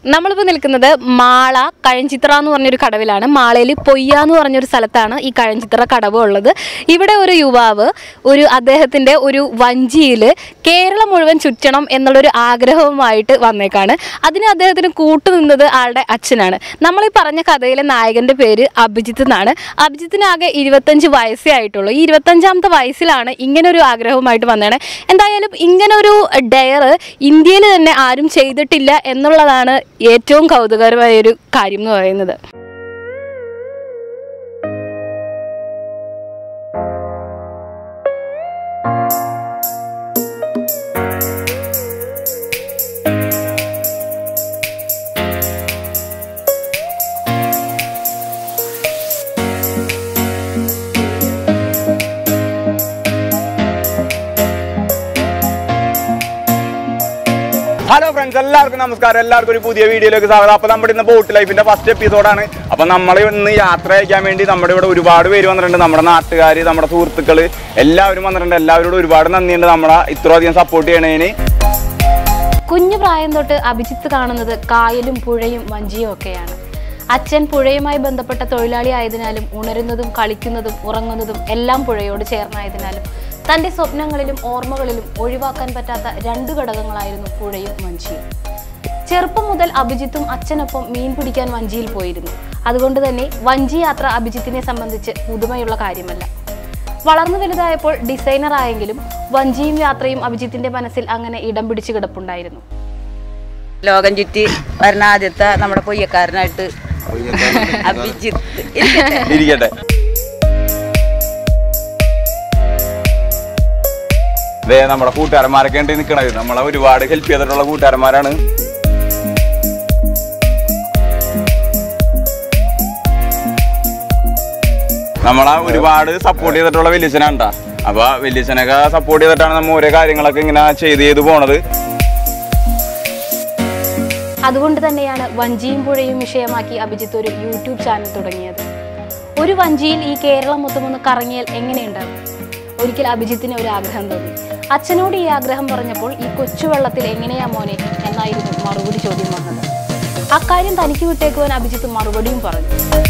നമ്മളിപ്പോൾ നിൽക്കുന്നത് മാള കഴഞ്ചിത്ര എന്ന് പറഞ്ഞൊരു കടവിലാണ് മാളയിൽ പൊയ്യ എന്ന് പറഞ്ഞൊരു സ്ഥലത്താണ് ഈ കഴഞ്ചിത്ര കടവ് ഉള്ളത് ഇവിടെ ഒരു യുവാവ് ഒരു അദ്ദേഹത്തിൻ്റെ ഒരു വഞ്ചിയിൽ കേരളം മുഴുവൻ ചുറ്റണം എന്നുള്ളൊരു ആഗ്രഹവുമായിട്ട് വന്നേക്കാണ് അതിന് അദ്ദേഹത്തിന് കൂട്ടുനിന്നത് ആളുടെ അച്ഛനാണ് നമ്മൾ ഈ പറഞ്ഞ കഥയിലെ നായകൻ്റെ പേര് അഭിജിത്ത് എന്നാണ് അഭിജിത്തിന് ആകെ ഇരുപത്തഞ്ച് വയസ്സേ ആയിട്ടുള്ളൂ ഈ ഇരുപത്തഞ്ചാമത്തെ വയസ്സിലാണ് ഇങ്ങനൊരു ആഗ്രഹവുമായിട്ട് വന്നതാണ് എന്തായാലും ഇങ്ങനൊരു ഡെയർ ഇന്ത്യയിൽ തന്നെ ആരും ചെയ്തിട്ടില്ല എന്നുള്ളതാണ് ഏറ്റവും കൗതുകരമായ ഒരു കാര്യം എന്ന് പറയുന്നത് ഹലോ ഫ്രണ്ട്സ് എല്ലാവർക്കും നമസ്കാരം എല്ലാവർക്കും ഒരു പുതിയ വീഡിയോയിലേക്ക് സ്വാഗതം അപ്പോൾ നമ്മുടെ ഇന്ന് ബോട്ട് ലൈഫിന്റെ ഫസ്റ്റ് എപ്പിസോഡാണ് അപ്പോൾ നമ്മൾ ഇന്ന് യാത്ര അയക്കാൻ വേണ്ടി നമ്മുടെ ഇവിടെ ഒരുപാട് പേര് വന്നിട്ടുണ്ട് നമ്മുടെ നാട്ടുകാർ നമ്മുടെ സുഹൃത്തുക്കൾ എല്ലാവരും വന്നിട്ടുണ്ട് എല്ലാവരോടും ഒരുപാട് നന്ദിയുണ്ട് നമ്മളെ ഇത്രയധികം സപ്പോർട്ട് ചെയ്യണതിന് കുഞ്ഞു പ്രായം തൊട്ട് അഭിജിത്ത് കാണുന്നത് കായലും പുഴയും വഞ്ചിയും ഒക്കെയാണ് അച്ഛൻ പുഴയുമായി ബന്ധപ്പെട്ട തൊഴിലാളി ആയതിനാലും ഉണരുന്നതും കളിക്കുന്നതും ഉറങ്ങുന്നതും എല്ലാം പുഴയോട് ചേർന്നായതിനാലും തൻ്റെ സ്വപ്നങ്ങളിലും ഓർമ്മകളിലും ഒഴിവാക്കാൻ പറ്റാത്ത രണ്ട് ഘടകങ്ങളായിരുന്നു പുഴയും വഞ്ചിയും ചെറുപ്പം മുതൽ അഭിജിത്തും അച്ഛനൊപ്പം മീൻ പിടിക്കാൻ വഞ്ചിയിൽ പോയിരുന്നു അതുകൊണ്ട് തന്നെ വഞ്ചി യാത്ര അഭിജിത്തിനെ സംബന്ധിച്ച് പുതുമയുള്ള കാര്യമല്ല വളർന്നു വലുതായപ്പോൾ ഡിസൈനർ ആയെങ്കിലും വഞ്ചിയും യാത്രയും അഭിജിത്തിന്റെ മനസ്സിൽ അങ്ങനെ ഇടം പിടിച്ചു കിടപ്പുണ്ടായിരുന്നു ലോകം ചുറ്റി വരുന്ന ആദ്യത്തെ നമ്മുടെ പൊയ്യക്കാരനായിട്ട് അഭിജിത്ത് ഇരിക്കട്ടെ. ഇരിക്കട്ടെ ദേ നമ്മുടെ കൂട്ടുകാരന്മാരൊക്കെ ഉണ്ട് നിൽക്കണത് നമ്മളെ ഒരുപാട് ഹെൽപ്പ് ചെയ്തിട്ടുള്ള കൂട്ടുകാരന്മാരാണ് നമ്മളെ ഒരുപാട് സപ്പോർട്ട് ചെയ്തിട്ടുള്ള വലിയച്ഛനാണ് ട്ടാ. അപ്പൊ വലിയച്ഛനൊക്കെ സപ്പോർട്ട് ചെയ്തിട്ടാണ് നമ്മൾ ഓരോ കാര്യങ്ങളൊക്കെ ഇങ്ങനെ ചെയ്ത് ചെയ്ത് പോണത് അതുകൊണ്ട് തന്നെയാണ് വഞ്ചിയും പുഴയും വിഷയമാക്കി അഭിജിത്ത് ഒരു യൂട്യൂബ് ചാനൽ തുടങ്ങിയത് ഒരു വഞ്ചിയിൽ ഈ കേരളം മൊത്തം ഒന്ന് കറങ്ങിയാൽ എങ്ങനെയുണ്ടാവും ഒരിക്കൽ അഭിജിത്തിന് ഒരു ആഗ്രഹം തോന്നി അച്ഛനോട് ഈ ആഗ്രഹം പറഞ്ഞപ്പോൾ ഈ കൊച്ചു വെള്ളത്തിൽ എങ്ങനെയാ മോനെ എന്നായിരുന്നു മറുപടി ചോദ്യം വന്നത് അക്കാര്യം തനിക്ക് വിട്ടേക്കുവാൻ അഭിജിത്ത് മറുപടിയും പറഞ്ഞു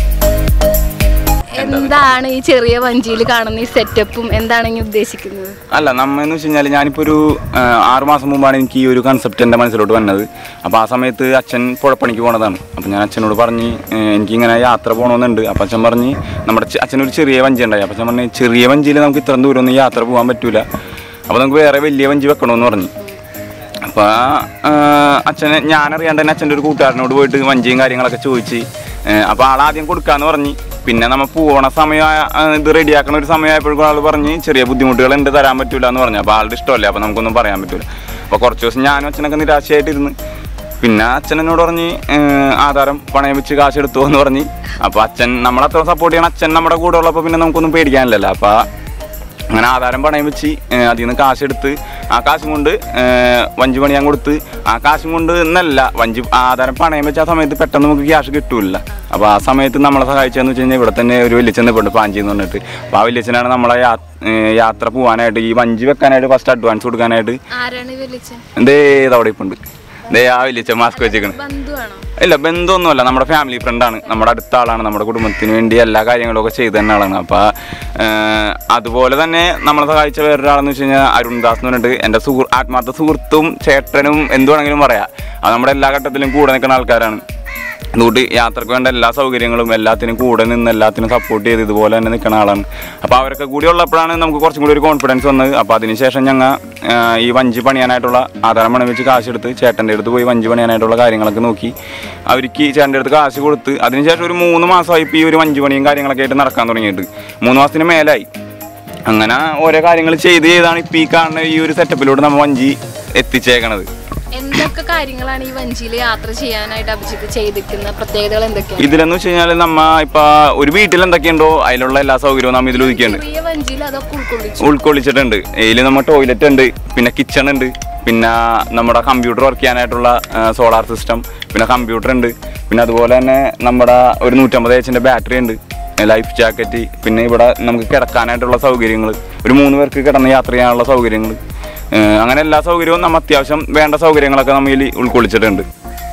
എന്താണ് ഈ ചെറിയ വഞ്ചിയിൽ കാണുന്ന ഈ സെറ്റപ്പും എന്താണ് ഇനി ഉദ്ദേശിക്കുന്നത് അല്ല നമ്മ എന്ന് വെച്ച് കഴിഞ്ഞാൽ ഞാനിപ്പോൾ ഒരു ആ, ആറ് മാസം മുമ്പാണ് എനിക്ക് ഈ ഒരു കൺസെപ്റ്റ് എൻ്റെ മനസ്സിലോട്ട് വന്നത് അപ്പോൾ ആ സമയത്ത് അച്ഛൻ പുഴപ്പണിക്ക് പോണതാണ് അപ്പോൾ ഞാൻ അച്ഛനോട് പറഞ്ഞ് ഏ, എനിക്കിങ്ങനെ യാത്ര പോകണമെന്നുണ്ട് അപ്പോൾ അച്ഛൻ പറഞ്ഞ് നമ്മുടെ ചെ- അച്ഛനൊരു ചെറിയ വഞ്ചി ഉണ്ടായി അപ്പോൾ അച്ഛൻ പറഞ്ഞ് ചെറിയ വഞ്ചിയിൽ നമുക്ക് ഇത്ര ദൂരം ഒന്നും യാത്ര പോകാൻ പറ്റൂല അപ്പോൾ നമുക്ക് വേറെ വലിയ വഞ്ചി വെക്കണമെന്ന് പറഞ്ഞു അപ്പോൾ അച്ഛനെ ഞാനറിയാണ്ട് തന്നെ അച്ഛൻ്റെ ഒരു കൂട്ടുകാരനോട് പോയിട്ട് വഞ്ചിയും കാര്യങ്ങളൊക്കെ ചോദിച്ച് അപ്പോൾ ആളാദ്യം കൊടുക്കാന്ന് പറഞ്ഞ് പിന്നെ നമ്മൾ പോണ സമയം ആ- ആ, ഇത് റെഡിയാക്കണ ഒരു സമയമായപ്പോഴേക്കും ആൾ പറഞ്ഞ് ചെറിയ ബുദ്ധിമുട്ടുകളുണ്ട് തരാൻ പറ്റൂല എന്ന് പറഞ്ഞു അപ്പോൾ ആളുടെ ഇഷ്ടമല്ലേ അപ്പോൾ നമുക്കൊന്നും പറയാൻ പറ്റൂല അപ്പോൾ കുറച്ച് ദിവസം ഞാനും അച്ഛനൊക്കെ നിരാശയായിട്ടിരുന്ന് പിന്നെ അച്ഛൻ എന്നോട് പറഞ്ഞ് ഏഹ്, ആധാരം പണയം വെച്ച് കാശ് എടുത്തു എന്ന് പറഞ്ഞ് അപ്പോൾ അച്ഛൻ നമ്മളത്ര സപ്പോർട്ട് ചെയ്യണം അച്ഛൻ നമ്മുടെ കൂടെ ഉള്ളപ്പോൾ പിന്നെ നമുക്കൊന്നും പേടിക്കാനില്ലല്ലോ അപ്പോൾ അങ്ങനെ ആധാരം പണയം വെച്ച് ഏഹ്, അതിൽ നിന്ന് കാശെടുത്ത് ആ കാശും കൊണ്ട് ഏഹ്, വഞ്ചി പണിയാൻ കൊടുത്ത് ആ കാശും കൊണ്ട് എന്നല്ല വഞ്ചി ആധാരം പണയം വെച്ച ആ സമയത്ത് പെട്ടെന്ന് നമുക്ക് ക്യാഷ് കിട്ടൂല അപ്പോൾ ആ സമയത്ത് നമ്മളെ സഹായിച്ചതെന്ന് വെച്ച് കഴിഞ്ഞാൽ ഇവിടെ തന്നെ ഒരു വലിയച്ഛൻ നിൽപ്പുണ്ട് പാഞ്ചി എന്ന് പറഞ്ഞിട്ട് അപ്പോൾ ആ വലിയച്ഛനാണ് നമ്മളെ യാ- ഏഹ്, യാത്ര പോകാനായിട്ട് ഈ വഞ്ചി വെക്കാനായിട്ട് ഫസ്റ്റ് അഡ്വാൻസ് കൊടുക്കാനായിട്ട് ആരാണ് വിളിച്ചത് ദേ അവിടെ ഇപ്പം ഉണ്ട് ദേ ആ വലിയച്ഛൻ മാസ്ക് വെച്ചേക്കണ് ബന്ധുവാണോ ഇല്ല ബന്ധമൊന്നുമല്ല നമ്മുടെ ഫാമിലി ഫ്രണ്ടാണ് നമ്മുടെ അടുത്ത ആളാണ് നമ്മുടെ കുടുംബത്തിന് വേണ്ടി എല്ലാ കാര്യങ്ങളും ഒക്കെ ചെയ്തു തന്നെ ആളാണ് അപ്പോൾ അതുപോലെ തന്നെ നമ്മളെ സഹായിച്ച വേറൊരാളെന്ന് വെച്ച് കഴിഞ്ഞാൽ അരുൺദാസ് എന്ന് പറഞ്ഞിട്ട് എൻ്റെ സുഹൃ ആത്മാർത്ഥ സുഹൃത്തും ചേട്ടനും എന്ത് വേണമെങ്കിലും പറയാം അത് നമ്മുടെ എല്ലാ ഘട്ടത്തിലും കൂടെ നിൽക്കുന്ന ആൾക്കാരാണ് അതുകൊണ്ട് യാത്രക്ക് വേണ്ട എല്ലാ സൗകര്യങ്ങളും എല്ലാത്തിനും കൂടെ നിന്ന് എല്ലാത്തിനും സപ്പോർട്ട് ചെയ്ത് ഇതുപോലെ തന്നെ നിൽക്കുന്ന ആളാണ് അപ്പോൾ അവരൊക്കെ കൂടി ഉള്ളപ്പോഴാണ് നമുക്ക് കുറച്ചും കൂടി ഒരു കോൺഫിഡൻസ് വന്നത് അപ്പോൾ അതിനുശേഷം ഞങ്ങൾ ഈ വഞ്ചി പണിയാനായിട്ടുള്ള ആധാരം പണി വെച്ച് കാശെടുത്ത് ചേട്ടൻ്റെ അടുത്ത് പോയി വഞ്ചി പണിയാനായിട്ടുള്ള കാര്യങ്ങളൊക്കെ നോക്കി അവർക്ക് ചേട്ടൻ്റെ അടുത്ത് കാശ് കൊടുത്ത് അതിനുശേഷം ഒരു മൂന്ന് മാസമായി ഇപ്പോൾ ഈ ഒരു വഞ്ചി പണിയും കാര്യങ്ങളൊക്കെ ആയിട്ട് നടക്കാൻ തുടങ്ങിയിട്ട് മൂന്ന് മാസത്തിന് മേലായി അങ്ങനെ ഓരോ കാര്യങ്ങൾ ചെയ്ത് ചെയ്താണ് ഇപ്പോൾ ഈ കാണുന്ന ഈ ഒരു സെറ്റപ്പിലൂടെ നമ്മൾ വഞ്ചി എത്തിച്ചേക്കണത് എന്തൊക്കെ കാര്യങ്ങളാണ് ഈ വഞ്ചിയിൽ യാത്ര ചെയ്യാനായിട്ട് അഭിജിത്ത് ചെയ്തിരിക്കുന്ന പ്രത്യേകതകൾ എന്തൊക്കെയാണ് ഇതിലെന്ന് വെച്ച് കഴിഞ്ഞാൽ നമ്മ ഇപ്പൊ ഒരു വീട്ടിൽ എന്തൊക്കെയുണ്ടോ അതിലുള്ള എല്ലാ സൗകര്യവും നമ്മൾ ഇതിൽ ഒതുക്കിയുണ്ട് ചെറിയ വഞ്ചിയിൽ അതൊക്കെ ഉൾക്കൊള്ളിച്ചു ഉൾക്കൊള്ളിച്ചിട്ടുണ്ട് ഇതിൽ നമ്മൾ ടോയ്ലറ്റ് ഉണ്ട് പിന്നെ കിച്ചൺ ഉണ്ട് പിന്നെ നമ്മുടെ കമ്പ്യൂട്ടർ വർക്ക് ചെയ്യാനായിട്ടുള്ള സോളാർ സിസ്റ്റം പിന്നെ കമ്പ്യൂട്ടർ ഉണ്ട് പിന്നെ അതുപോലെ തന്നെ നമ്മുടെ ഒരു നൂറ്റമ്പത് എച്ചിൻ്റെ ബാറ്ററി ഉണ്ട് ലൈഫ് ജാക്കറ്റ് പിന്നെ ഇവിടെ നമുക്ക് കിടക്കാനായിട്ടുള്ള സൗകര്യങ്ങൾ ഒരു മൂന്ന് പേർക്ക് കിടന്ന് യാത്ര ചെയ്യാനുള്ള സൗകര്യങ്ങൾ അങ്ങനെ എല്ലാ സൗകര്യവും നമ്മൾ അത്യാവശ്യം വേണ്ട സൗകര്യങ്ങളൊക്കെ നമ്മൾ ഇതിൽ ഉൾക്കൊള്ളിച്ചിട്ടുണ്ട്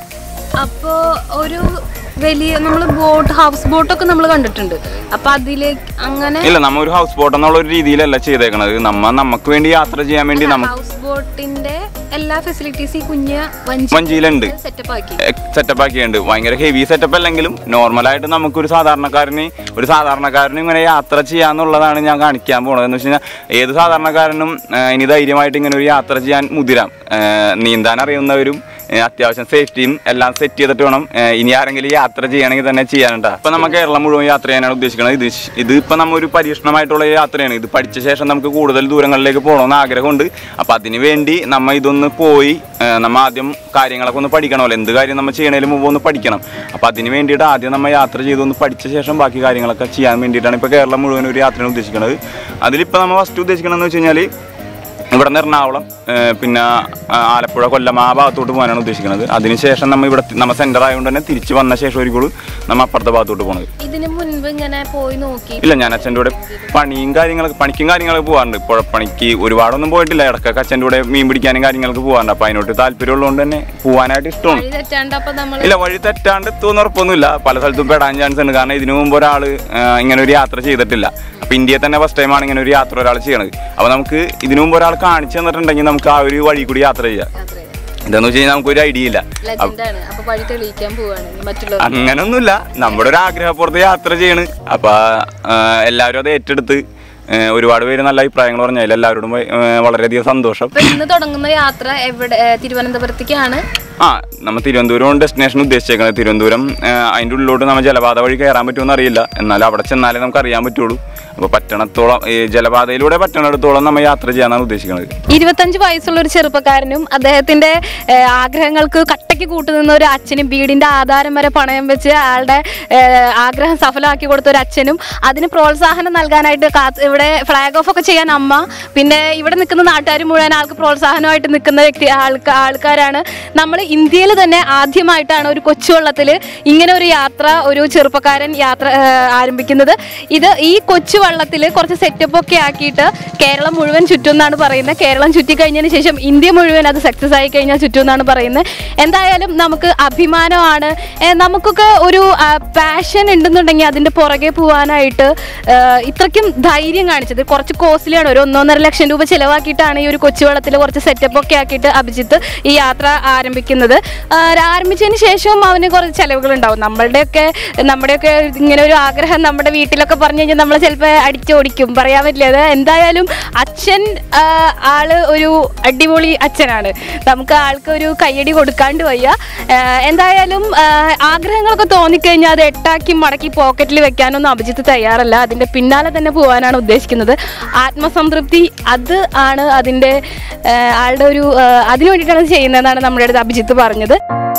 അപ്പോ ഒരു വലിയ നമ്മൾ ബോട്ട് ഹൗസ് ബോട്ടൊക്കെ നമ്മൾ കണ്ടിട്ടുണ്ട് അപ്പൊ അതിലേക്ക് അങ്ങനെ ഇല്ല നമ്മ ഒരു ഹൗസ് ബോട്ട് എന്നുള്ള ഒരു രീതിയിലല്ല ചെയ്തേക്കണത് നമ്മ നമുക്ക് വേണ്ടി യാത്ര ചെയ്യാൻ വേണ്ടി നമുക്ക് ഹൗസ് ബോട്ടിന്റെ എല്ലാ ഫെസിലിറ്റീസ് ഈ കുഞ്ഞ് വഞ്ചിയിലുണ്ട് സെറ്റപ്പ് ആക്കി സെറ്റപ്പ് ആക്കിയുണ്ട് ഭയങ്കര ഹെവി സെറ്റപ്പ് അല്ലെങ്കിലും നോർമലായിട്ട് നമുക്കൊരു സാധാരണക്കാരന് ഒരു സാധാരണക്കാരനും ഇങ്ങനെ യാത്ര ചെയ്യാന്നുള്ളതാണ് ഞാൻ കാണിക്കാൻ പോണത് എന്ന് വെച്ച് കഴിഞ്ഞാൽ ഏത് സാധാരണക്കാരനും ആ, ഇനി ധൈര്യമായിട്ട് ഇങ്ങനെ ഒരു യാത്ര ചെയ്യാൻ മുതിരാം ആ, നീന്താൻ അറിയുന്നവരും ആ, അത്യാവശ്യം സേഫ്റ്റിയും എല്ലാം സെറ്റ് ചെയ്തിട്ട് വേണം ആ, ഇനി ആരെങ്കിലും യാത്ര ചെയ്യണമെങ്കിൽ തന്നെ ചെയ്യാനുണ്ടാ ഇപ്പൊ നമ്മൾ കേരളം മുഴുവൻ യാത്ര ചെയ്യാനാണ് ഉദ്ദേശിക്കുന്നത് ഇത് ശ്- ഇത് ഇപ്പൊ നമ്മ ഒരു പരീക്ഷണമായിട്ടുള്ള യാത്രയാണ് ഇത് പഠിച്ച ശേഷം നമുക്ക് കൂടുതൽ ദൂരങ്ങളിലേക്ക് പോകണമെന്ന് ആഗ്രഹമുണ്ട് അപ്പൊ അതിന് വേണ്ടി നമ്മ ഇതൊന്ന് പോയി ആ, നമ്മ ആദ്യം കാര്യങ്ങളൊക്കെ ഒന്ന് പഠിക്കണമല്ലോ എന്ത് കാര്യം നമ്മൾ ചെയ്യണതിന് മുമ്പ് ഒന്ന് പഠിക്കണം അപ്പൊ അതിന് വേണ്ടിയിട്ട് ആദ്യം നമ്മൾ യാത്ര ചെയ്ത് ഒന്ന് പഠിച്ച ശേഷം ബാക്കി കാര്യങ്ങളൊക്കെ ചെയ്യാൻ വേണ്ടിയിട്ടാണ് ഇപ്പൊ കേരളം മുഴുവൻ ഒരു യാത്രയാണ് ഉദ്ദേശിക്കുന്നത് അതിലിപ്പോൾ നമ്മൾ ഫസ്റ്റ് ഉദ്ദേശിക്കണമെന്ന് വെച്ച് കഴിഞ്ഞാൽ ഇവിടെ നിന്ന് എറണാകുളം ഏഹ് പിന്നെ ആ, ആലപ്പുഴ കൊല്ലം ആ ഭാഗത്തോട്ട് പോകാനാണ് ഉദ്ദേശിക്കുന്നത് അതിനുശേഷം നമ്മൾ ഇവിടെ നമ്മ സെന്റർ ആയതുകൊണ്ട് തന്നെ തിരിച്ച് വന്ന ശേഷം ഒരിക്കലും നമ്മൾ അപ്പുറത്തെ ഭാഗത്തോട്ട് പോകുന്നത് ഇതിന് മുൻപ് ഇങ്ങനെ പോയി നോക്കി ഇല്ല ഞാൻ അച്ഛൻ്റെ കൂടെ പണിയും കാര്യങ്ങളൊക്കെ പണിക്കും കാര്യങ്ങളൊക്കെ പോകാറുണ്ട് പുഴപ്പണിക്ക് ഒരുപാടൊന്നും പോയിട്ടില്ല ഇടയ്ക്കൊക്കെ അച്ഛൻ്റെ കൂടെ മീൻ പിടിക്കാനും കാര്യങ്ങൾക്ക് പോകാറുണ്ട് അപ്പോൾ അതിനോട്ട് താല്പര്യമുള്ളതുകൊണ്ട് തന്നെ പോകാനായിട്ട് ഇഷ്ടമാണ് വഴി തെറ്റാണ്ട് അപ്പൊ നമ്മൾ ഇല്ല വഴി തെറ്റാണ്ട് എത്തുമെന്ന് ഉറപ്പൊന്നുമില്ല പല സ്ഥലത്തും പെടാൻ ചാൻസ് ഉണ്ട് കാരണം ഇതിനു മുമ്പ് ഒരാൾ ഇങ്ങനെ ഒരു യാത്ര ചെയ്തിട്ടില്ല അപ്പൊ ഇന്ത്യയിൽ തന്നെ ഫസ്റ്റ് ടൈമാണ് ഇങ്ങനെ ഒരു യാത്ര ഒരാൾ ചെയ്യണത് അപ്പൊ നമുക്ക് ഇതിനു മുമ്പ് ഒരാൾ കാണിച്ചു തന്നിട്ടുണ്ടെങ്കിൽ നമുക്ക് ആ ഒരു വഴി കൂടി യാത്ര ചെയ്യാം എന്താന്ന് വെച്ച് കഴിഞ്ഞാൽ നമുക്കൊരു ഐഡിയ ഇല്ല ലെജൻഡാണ് അപ്പൊ വഴി തെളിയിക്കാൻ പോവാണ് മറ്റുള്ളവർ അങ്ങനൊന്നുമില്ല നമ്മുടെ ഒരു ആഗ്രഹപ്പുറത്ത് യാത്ര ചെയ്യണ് അപ്പൊ ആ, എല്ലാവരും അത് ഏറ്റെടുത്ത് ആ, ഒരുപാട് പേര് നല്ല അഭിപ്രായങ്ങൾ പറഞ്ഞാൽ എല്ലാവരോടും ആ, വളരെയധികം സന്തോഷം അപ്പൊ ഇന്ന് തുടങ്ങുന്ന യാത്ര എവിടെ ഏ, തിരുവനന്തപുരത്തേക്കാണ് ആ നമ്മൾ തിരുവനന്തപുരം ഡെസ്റ്റിനേഷൻ ഉദ്ദേശിച്ചേക്കുന്നത് തിരുവനന്തപുരം ആ, അതിൻ്റെ ഉള്ളിലോട്ട് നമ്മൾ ജലപാത വഴി കയറാൻ പറ്റുമെന്ന് അറിയില്ല എന്നാൽ അവിടെ ചെന്നാലേ നമുക്ക് അറിയാൻ പറ്റുള്ളൂ അപ്പോൾ പറ്റണത്തോളം ഈ ജലപാതയിലൂടെ പറ്റണിടത്തോളം നമ്മൾ യാത്ര ചെയ്യാനാണ് ഉദ്ദേശിക്കുന്നത് ഇരുപത്തഞ്ച് വയസ്സുള്ള ഒരു ചെറുപ്പക്കാരനും അദ്ദേഹത്തിന്റെ ഏ, ആഗ്രഹങ്ങൾക്ക് കട്ടയ്ക്ക് കൂട്ടുനിന്ന ഒരു അച്ഛനും വീടിന്റെ ആധാരം വരെ പണയം വെച്ച് അയാളുടെ ഏ, ആഗ്രഹം സഫലമാക്കി കൊടുത്ത ഒരു അച്ഛനും അതിന് പ്രോത്സാഹനം നൽകാനായിട്ട് കാത്ത് ഇവിടെ ഫ്ലാഗ് ഓഫ് ഒക്കെ ചെയ്യാൻ അമ്മ പിന്നെ ഇവിടെ നിൽക്കുന്ന നാട്ടുകാർ മുഴുവൻ ആൾക്ക് പ്രോത്സാഹനമായിട്ട് നിൽക്കുന്ന വ്യക്തി ആൾക്ക ആൾക്കാരാണ് നമ്മൾ ഇന്ത്യയിൽ തന്നെ ആദ്യമായിട്ടാണ് ഒരു കൊച്ചുവള്ളത്തിൽ ഇങ്ങനെ ഒരു യാത്ര ഒരു ചെറുപ്പക്കാരൻ യാത്ര ഏ, ആരംഭിക്കുന്നത് ഇത് ഈ കൊച്ചു വള്ളത്തിൽ കുറച്ച് സെറ്റപ്പ് ഒക്കെ ആക്കിയിട്ട് കേരളം മുഴുവൻ ചുറ്റും എന്നാണ് പറയുന്നത് കേരളം ചുറ്റി കഴിഞ്ഞതിന് ശേഷം ഇന്ത്യ മുഴുവൻ അത് സക്സസ് ആയി കഴിഞ്ഞാൽ ചുറ്റും എന്നാണ് പറയുന്നത് എന്തായാലും നമുക്ക് അഭിമാനമാണ് ഏ, നമുക്കൊക്കെ ഒരു പാഷൻ ഉണ്ടെന്നുണ്ടെങ്കിൽ അതിൻ്റെ പുറകെ പോകാനായിട്ട് ഏ, ഇത്രയ്ക്കും ധൈര്യം കാണിച്ചത് കുറച്ച് കോസ്റ്റ്ലിയാണ് ഒരു ഒന്നൊന്നര ലക്ഷം രൂപ ചിലവാക്കിയിട്ടാണ് ഈ ഒരു കൊച്ചുവെള്ളത്തിൽ കുറച്ച് സെറ്റപ്പ് ഒക്കെ ആക്കിയിട്ട് അഭിജിത്ത് ഈ യാത്ര ആരംഭിക്കുന്നത് ആ, ആരംഭിച്ചതിന് ശേഷവും അവന് കുറച്ച് ചിലവുകൾ ഉണ്ടാവും നമ്മളുടെയൊക്കെ നമ്മുടെയൊക്കെ ഇങ്ങനെ ഒരു ആഗ്രഹം നമ്മുടെ വീട്ടിലൊക്കെ പറഞ്ഞു കഴിഞ്ഞാൽ നമ്മൾ ചിലപ്പോൾ അടിച്ചോടിക്കും പറയാൻ പറ്റില്ല അത് എന്തായാലും അച്ഛൻ ആ, ആള് ഒരു അടിപൊളി അച്ഛനാണ് നമുക്ക് ആൾക്ക് ഒരു കയ്യടി കൊടുക്കാണ്ട് വയ്യ ആ, എന്തായാലും ആ, ആഗ്രഹങ്ങളൊക്കെ തോന്നിക്കഴിഞ്ഞാൽ അത് എട്ടാക്കി മടക്കി പോക്കറ്റിൽ വെക്കാനൊന്നും അഭിജിത്ത് തയ്യാറല്ല അതിൻ്റെ പിന്നാലെ തന്നെ പോകാനാണ് ഉദ്ദേശിക്കുന്നത് ആത്മസംതൃപ്തി അത് ആണ് അതിൻ്റെ ആ, ആളുടെ ഒരു ആ, അതിനു വേണ്ടിയിട്ടാണ് ഇത് ചെയ്യുന്നതെന്നാണ് നമ്മുടെ അടുത്ത് അഭിജിത്ത് പറഞ്ഞത്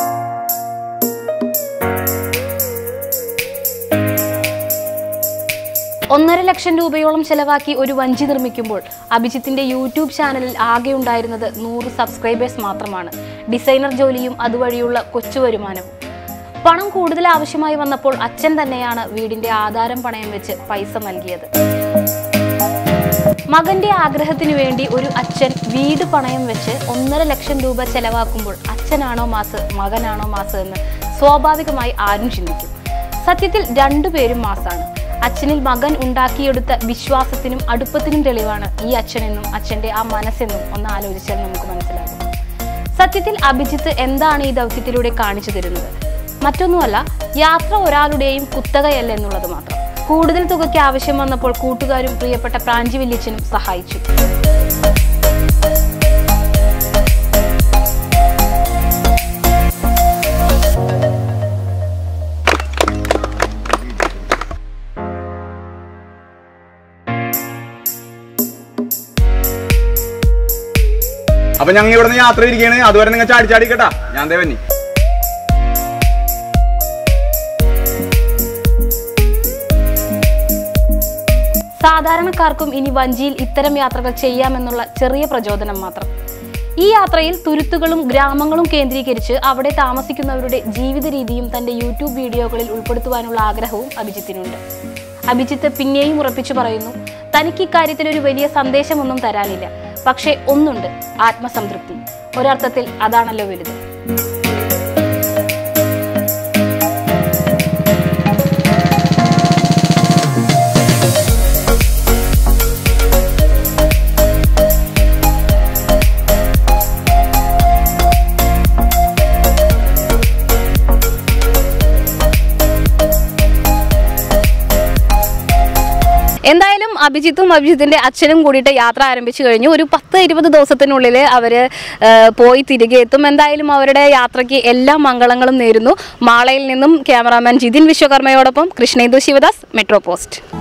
ഒന്നര ലക്ഷം രൂപയോളം ചെലവാക്കി ഒരു വഞ്ചി നിർമ്മിക്കുമ്പോൾ അഭിജിത്തിന്റെ യൂട്യൂബ് ചാനലിൽ ആകെ ഉണ്ടായിരുന്നത് നൂറ് സബ്സ്ക്രൈബേഴ്സ് മാത്രമാണ് ഡിസൈനർ ജോലിയും അതുവഴിയുള്ള കൊച്ചു വരുമാനവും പണം കൂടുതൽ ആവശ്യമായി വന്നപ്പോൾ അച്ഛൻ തന്നെയാണ് വീടിന്റെ ആധാരം പണയം വെച്ച് പൈസ നൽകിയത് മകന്റെ ആഗ്രഹത്തിനു വേണ്ടി ഒരു അച്ഛൻ വീട് പണയം വെച്ച് ഒന്നര ലക്ഷം രൂപ ചെലവാക്കുമ്പോൾ അച്ഛനാണോ മാസ് മകനാണോ മാസ് എന്ന് സ്വാഭാവികമായി ആരും ചിന്തിക്കും സത്യത്തിൽ രണ്ടുപേരും മാസാണ് അച്ഛനിൽ മകൻ ഉണ്ടാക്കിയെടുത്ത വിശ്വാസത്തിനും അടുപ്പത്തിനും തെളിവാണ് ഈ അച്ഛനെന്നും അച്ഛന്റെ ആ മനസ്സെന്നും ഒന്ന് ആലോചിച്ചാൽ നമുക്ക് മനസ്സിലാകും സത്യത്തിൽ അഭിജിത്ത് എന്താണ് ഈ ദൗത്യത്തിലൂടെ കാണിച്ചു തരുന്നത് മറ്റൊന്നുമല്ല യാത്ര ഒരാളുടെയും കുത്തകയല്ല എന്നുള്ളത് മാത്രം കൂടുതൽ തുകയ്ക്ക് ആവശ്യം വന്നപ്പോൾ കൂട്ടുകാരും പ്രിയപ്പെട്ട പ്രാഞ്ചി വല്യച്ഛനും സഹായിച്ചു അപ്പൊ ഞങ്ങൾ ഇവിടെ നിന്ന് യാത്ര ഇരിക്കുകയാണ് അതുവരെ നിങ്ങൾ ചാടി ചാടി കേട്ടാ ഞാൻ ദേവന്നി സാധാരണക്കാർക്കും ഇനി വഞ്ചിയിൽ ഇത്തരം യാത്രകൾ ചെയ്യാമെന്നുള്ള ചെറിയ പ്രചോദനം മാത്രം ഈ യാത്രയിൽ തുരുത്തുകളും ഗ്രാമങ്ങളും കേന്ദ്രീകരിച്ച് അവിടെ താമസിക്കുന്നവരുടെ ജീവിത രീതിയും തന്റെ യൂട്യൂബ് വീഡിയോകളിൽ ഉൾപ്പെടുത്തുവാനുള്ള ആഗ്രഹവും അഭിജിത്തിനുണ്ട് അഭിജിത്ത് പിന്നെയും ഉറപ്പിച്ചു പറയുന്നു തനിക്ക് ഇക്കാര്യത്തിൽ ഒരു വലിയ സന്ദേശമൊന്നും തരാനില്ല പക്ഷേ ഒന്നുണ്ട് ആത്മസംതൃപ്തി ഒരർത്ഥത്തിൽ അതാണല്ലോ വലുത് അഭിജിത്തും അഭിജിത്തിന്റെ അച്ഛനും കൂടിയിട്ട് യാത്ര ആരംഭിച്ചു കഴിഞ്ഞു ഒരു പത്ത് ഇരുപത് ദിവസത്തിനുള്ളിൽ അവർ പോയി തിരികെ എത്തും എന്തായാലും അവരുടെ യാത്രയ്ക്ക് എല്ലാ മംഗളങ്ങളും നേരുന്നു മാളയിൽ നിന്നും ക്യാമറാമാൻ ജിതിൻ വിശ്വകർമ്മയോടൊപ്പം കൃഷ്ണേന്ദു ശിവദാസ് മെട്രോ പോസ്റ്റ്